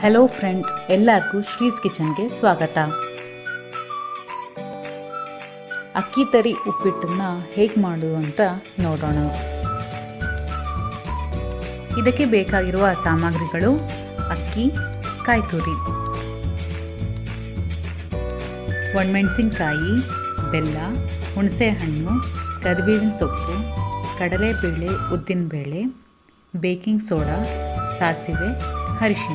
hello friends ಎಲ್ಲರಿಗೂ ಶ್ರೀಸ್ ಕಿಚನ್ಗೆ ಸ್ವಾಗತ ಅಕ್ಕಿ ತರಿ ಉಪ್ಪಿಟ್ಟನ್ನ ಹೇಗೆ ಮಾಡೋದು ಅಂತ ನೋಡೋಣ ಇದಕ್ಕೆ ಬೇಕಾಗಿರುವ ಸಾಮಗ್ರಿಗಳು ಅಕ್ಕಿ ಕಾಯಿ ತುರಿ ಒಣಮೆಣಸಿನ್ಕಾಯಿ ಬೆಲ್ಲ ಹುಣಸೆಹಣ್ಣು ಕರಿಬೇವಿನ ಸೊಪ್ಪು ಕಡಲೆಬೇಳೆ ಉದ್ದಿನಬೇಳೆ ಬೇಕಿಂಗ್ ಸೋಡಾ ಸಾಸಿವೆ ಅರಿಶಿಣ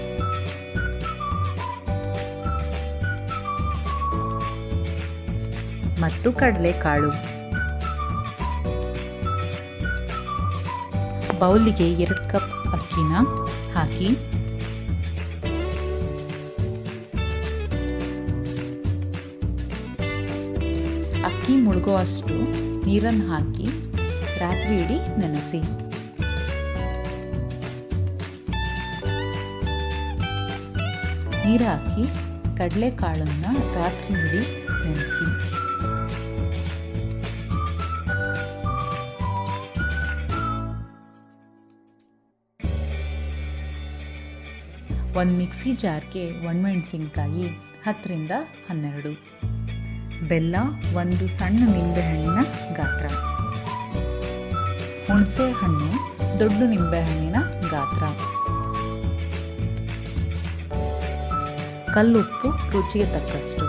ಮತ್ತು ಕಡಲೆಕಾಳು ಬೌಲಿಗೆ ಎರಡು ಕಪ್ ಅಕ್ಕಿನ ಹಾಕಿ ಅಕ್ಕಿ ಮುಳುಗುವಷ್ಟು ನೀರನ್ನು ಹಾಕಿ ರಾತ್ರಿ ಇಡೀ ನೆನೆಸಿ ನೀರು ಹಾಕಿ ಕಡಲೆಕಾಳನ್ನು ರಾತ್ರಿ ಇಡೀ ನೆನೆಸಿ ಒಂದು ಮಿಕ್ಸಿ ಜಾರ್ಗೆ ಒಣಮೆಣಸಿನ್ಕಾಯಿ ಹತ್ತರಿಂದ ಹನ್ನೆರಡು ಬೆಲ್ಲ ಒಂದು ಸಣ್ಣ ನಿಂಬೆಹಣ್ಣಿನ ಗಾತ್ರ ಹುಣಸೆ ಹಣ್ಣು ದೊಡ್ಡ ನಿಂಬೆಹಣ್ಣಿನ ಗಾತ್ರ ಕಲ್ಲುಪ್ಪು ರುಚಿಗೆ ತಕ್ಕಷ್ಟು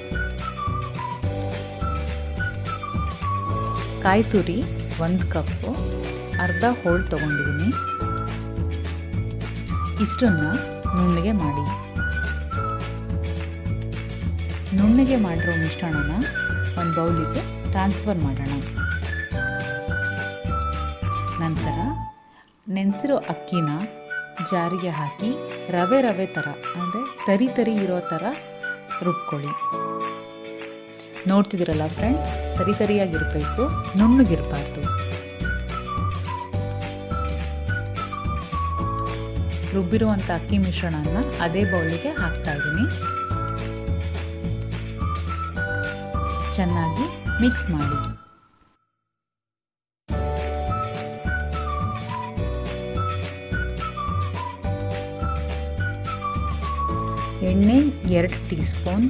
ಕಾಯಿ ತುರಿ ಒಂದು ಕಪ್ಪು ಅರ್ಧ ಹೋಳು ತೊಗೊಂಡಿದ್ದೀನಿ ಇಷ್ಟನ್ನು ನುಣ್ಣಗೆ ಮಾಡಿ ನುಣ್ಣಗೆ ಮಾಡಿರೋ ಮಿಶ್ರಣನ ಒಂದು ಬೌಲಿಗೆ ಟ್ರಾನ್ಸ್ಫರ್ ಮಾಡೋಣ ನಂತರ ನೆನೆಸಿರೋ ಅಕ್ಕಿನ ಜಾರಿಗೆ ಹಾಕಿ ರವೆ ರವೆ ಥರ ಅಂದರೆ ತರಿ ತರಿ ಇರೋ ಥರ ರುಬ್ಕೊಳ್ಳಿ ನೋಡ್ತಿದ್ದೀರಲ್ಲ ಫ್ರೆಂಡ್ಸ್ ತರಿ ತರಿಯಾಗಿರಬೇಕು ನುಣ್ಣಗಿರಬಾರ್ದು ರುಬ್ಬಿರುವಂಥ ಅಕ್ಕಿ ಮಿಶ್ರಣನ ಅದೇ ಬೌಲಿಗೆ ಹಾಕ್ತಾ ಇದ್ದೀನಿ ಚೆನ್ನಾಗಿ ಮಿಕ್ಸ್ ಮಾಡಿ ಎಣ್ಣೆ ಎರಡು ಟೀ ಸ್ಪೂನ್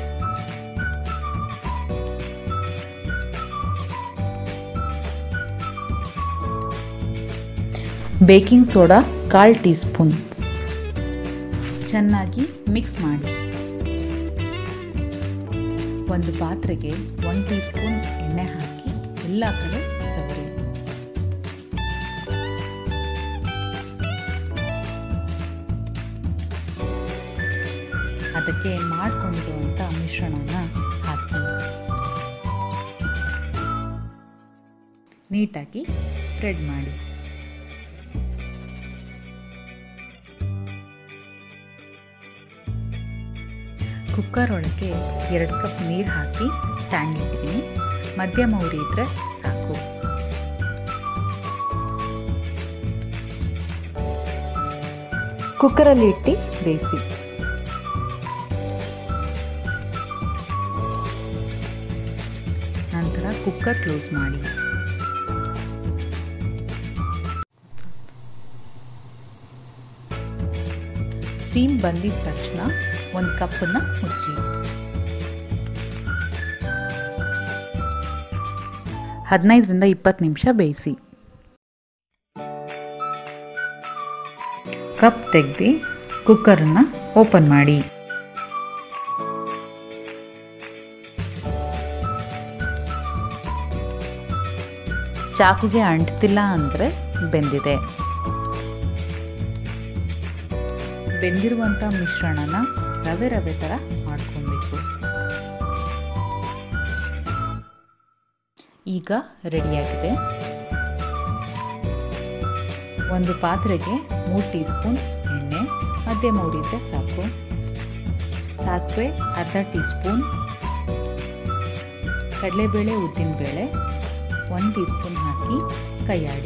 ಬೇಕಿಂಗ್ ಸೋಡಾ ಕಾಲು ಟೀ ಸ್ಪೂನ್ ಚೆನ್ನಾಗಿ ಮಿಕ್ಸ್ ಮಾಡಿ ಒಂದು ಪಾತ್ರೆಗೆ ಒನ್ ಟೀ ಸ್ಪೂನ್ ಎಣ್ಣೆ ಹಾಕಿ ಎಲ್ಲ ಕಡೆ ಸವರಿ ಅದಕ್ಕೆ ಮಾಡಿಕೊಂಡಿರುವಂಥ ಮಿಶ್ರಣನ ಹಾಕಿ ನೀಟಾಗಿ ಸ್ಪ್ರೆಡ್ ಮಾಡಿ ಕುಕ್ಕರ್ ಒಳಗೆ ಎರಡು ಕಪ್ ನೀರು ಹಾಕಿ ಸ್ಟ್ಯಾಂಡ್ ಇಟ್ಟಿದ್ದೀನಿ ಮಧ್ಯಮ ಉರಿ ಇದ್ರೆ ಸಾಕು ಕುಕ್ಕರಲ್ಲಿ ಇಟ್ಟು ಬೇಯಿಸಿ ನಂತರ ಕುಕ್ಕರ್ ಕ್ಲೋಸ್ ಮಾಡಿ ಸ್ಟೀಮ್ ಬಂದಿದ ತಕ್ಷಣ ಒಂದು ಕಪ್ಪನ್ನು ಮುಚ್ಚಿ ಹದಿನೈದರಿಂದ ಇಪ್ಪತ್ತು ನಿಮಿಷ ಬೇಯಿಸಿ ಕಪ್ ತೆಗೆದು ಕುಕ್ಕರನ್ನು ಓಪನ್ ಮಾಡಿ ಚಾಕುಗೆ ಅಂಟ್ತಿಲ್ಲ ಅಂದರೆ ಬೆಂದಿದೆ ಬೆಂದಿರುವಂಥ ಮಿಶ್ರಣನ ರವೆ ರವೆ ಥರ ಮಾಡ್ಕೊಬೇಕು ಈಗ ರೆಡಿಯಾಗಿದೆ ಒಂದು ಪಾತ್ರೆಗೆ ಮೂರು ಟೀ ಸ್ಪೂನ್ ಎಣ್ಣೆ ಮಧ್ಯಮ ಉರಿದ್ರೆ ಸಾಕು ಸಾಸಿವೆ ಅರ್ಧ ಟೀ ಸ್ಪೂನ್ ಕಡಲೆಬೇಳೆ ಉದ್ದಿನಬೇಳೆ ಒಂದು ಟೀ ಸ್ಪೂನ್ ಹಾಕಿ ಕೈಯಾಡಿ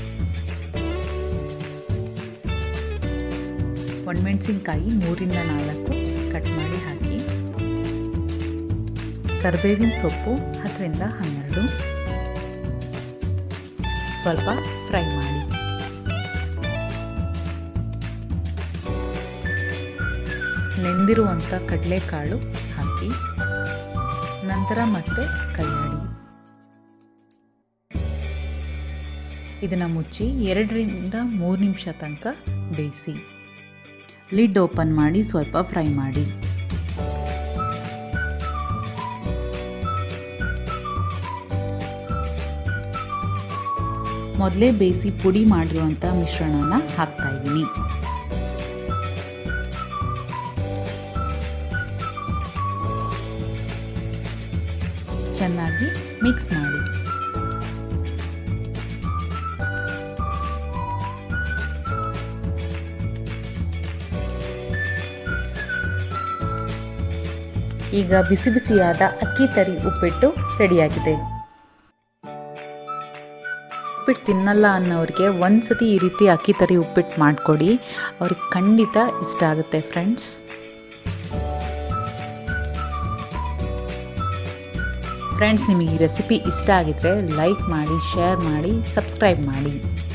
ಒಣಮೆಣಸಿನ್ಕಾಯಿ ಮೂರಿಂದ ನಾಲ್ಕು ಕಟ್ ಮಾಡಿ ಹಾಕಿ ಕರಿಬೇವಿನ ಸೊಪ್ಪು ಹತ್ತರಿಂದ ಹನ್ನೆರಡು ಸ್ವಲ್ಪ ಫ್ರೈ ಮಾಡಿ ನೆಂದಿರುವಂಥ ಕಡಲೆಕಾಳು ಹಾಕಿ ನಂತರ ಮತ್ತೆ ಕೈಯಾಡಿ ಇದನ್ನು ಮುಚ್ಚಿ ಎರಡರಿಂದ ಮೂರು ನಿಮಿಷ ತನಕ ಬೇಯಿಸಿ ಲಿಡ್ ಓಪನ್ ಮಾಡಿ ಸ್ವಲ್ಪ ಫ್ರೈ ಮಾಡಿ ಮೊದಲೇ ಬೇಯಿಸಿ ಪುಡಿ ಮಾಡಿರುವಂಥ ಮಿಶ್ರಣನ ಹಾಕ್ತಾ ಇದ್ದೀನಿ ಚೆನ್ನಾಗಿ ಮಿಕ್ಸ್ ಮಾಡಿ ಈಗ ಬಿಸಿ ಬಿಸಿಯಾದ ಅಕ್ಕಿ ತರಿ ಉಪ್ಪಿಟ್ಟು ರೆಡಿಯಾಗಿದೆ ಉಪ್ಪಿಟ್ಟು ತಿನ್ನಲ್ಲ ಅನ್ನೋರಿಗೆ ಒಂದ್ಸತಿ ಈ ರೀತಿ ಅಕ್ಕಿ ತರಿ ಉಪ್ಪಿಟ್ಟು ಮಾಡಿಕೊಡಿ ಅವ್ರಿಗೆ ಖಂಡಿತ ಇಷ್ಟ ಆಗುತ್ತೆ ಫ್ರೆಂಡ್ಸ್ ಫ್ರೆಂಡ್ಸ್ ನಿಮಗೆ ಈ ರೆಸಿಪಿ ಇಷ್ಟ ಆಗಿದ್ರೆ ಲೈಕ್ ಮಾಡಿ ಶೇರ್ ಮಾಡಿ ಸಬ್ಸ್ಕ್ರೈಬ್ ಮಾಡಿ